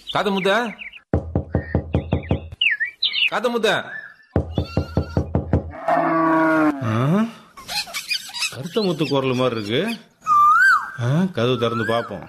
காத்த முத்த காத்த முத்த கருத்த முத்து குரல் மாதிரி இருக்கு ஆ, கதவு திறந்து பார்ப்போம்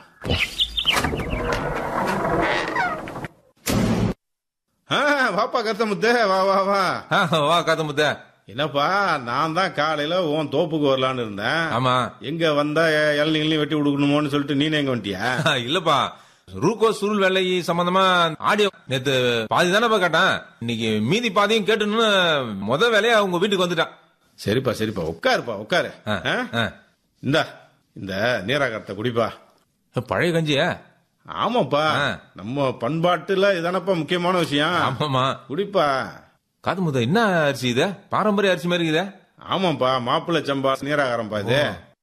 ஆ, வாப்பா கருத்த முத்து வா வா வா ஆ, வா காத்த முத்த என்னப்பா நான் தான் காலையில உன் தோப்புக்கு வரலான்னு இருந்தேன் ஆமா எங்க வந்தா இளநீங்களையும் வெட்டி கொடுக்கணுமோன்னு சொல்லிட்டு நீனே எங்க வந்துட்டியா இல்லப்பா ரூகோ சுருள் வேலை சம்பந்தமா ஆடியோ நேத்து பாதி தானப்பா கேட்டேன் இன்னைக்கு மீதி பாதியும் கேட்டுன்னு முத வேலையா உங்க வீட்டுக்கு வந்துட்டான் சரிப்பா சரிப்பா உட்காருப்பா உட்காரு ஆ, ஆ? ஆ. இந்தா இந்த நீராகரத்தை குடிப்பா பழைய கஞ்சியா ஆமாப்பா ஆ. நம்ம பண்பாட்டுல இதானப்பா முக்கியமான விஷயம் ஆமாமா குடிப்பா காத்து முத்த என்ன அரிசி இது பாரம்பரிய அரிசி மாதிரி இருக்குதே ஆமாப்பா மாப்பிள்ளை சம்பா நீராகாரம்பா இது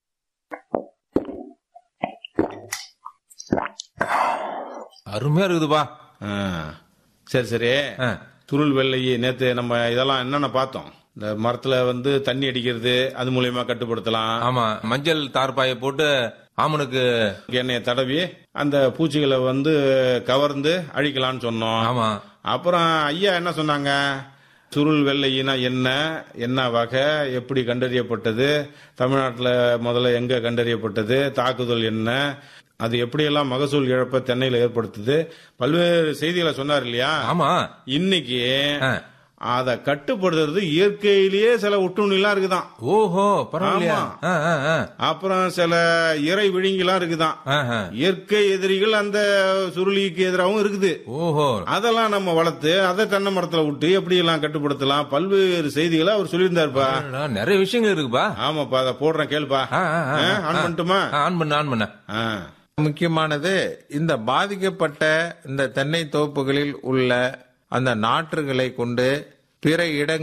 அருமையா இருக்குதுப்பா ஆ. சரி சரி ஆ. துருள் வெள்ளை நேத்து நம்ம இதெல்லாம் என்னென்ன பார்த்தோம் இந்த மரத்துல வந்து தண்ணி அடிக்கிறது அது மூலியமா கட்டுப்படுத்தலாம் ஆமா மஞ்சள் தார்பாயை போட்டு ஆமனுக்கு எண்ணெயை தடவி அந்த பூச்சிகளை வந்து கவர்ந்து அழிக்கலாம்னு சொன்னோம் ஆமா அப்புறம் ஐயா என்ன சொன்னாங்க சுருள் வெள்ளையினா என்ன என்ன வகை எப்படி கண்டறியப்பட்டது தமிழ்நாட்டில் முதல்ல எங்க கண்டறியப்பட்டது தாக்குதல் என்ன அது எப்படியெல்லாம் மகசூல் இழப்பை தென்னையில் ஏற்படுத்துது பல்வேறு செய்திகளை சொன்னார் இல்லையா ஆமா இன்னைக்கு ஆ. அதை கட்டுப்படுத்துறது இயற்கையிலேயே சில ஒட்டுண்ணிலாம் இருக்குதான் ஓஹோ பரவாயில்லையா ஆமா. ஆ, ஆ, ஆ. அப்புறம் சில இறை விழுங்கிலாம் இருக்குதான் ஆஹா. இயற்கை எதிரிகள் அந்த சுருளிக்கு எதிராகவும் இருக்குது ஓஹோ அதெல்லாம் நம்ம வளர்த்து அதை தென்னை மரத்துல விட்டு எப்படி எல்லாம் கட்டுப்படுத்தலாம் பல்வேறு செய்திகளை அவர் சொல்லியிருந்தாருப்பா அடடா, நிறைய விஷயங்கள் இருக்குப்பா ஆமா அதை போடுறேன் கேளுப்பா ஆ, ஆ, ஆ, ஆ, ஆன் ஆ. பண்ணட்டுமா ஆ, ஆன் பண்ண ஆன் பண்ண ஆ. முக்கியமானது இந்த பாதிக்கப்பட்ட இந்த தென்னை தோப்புகளில் உள்ள அந்த நாற்றுகளை கொண்டு பிற இடங்கள்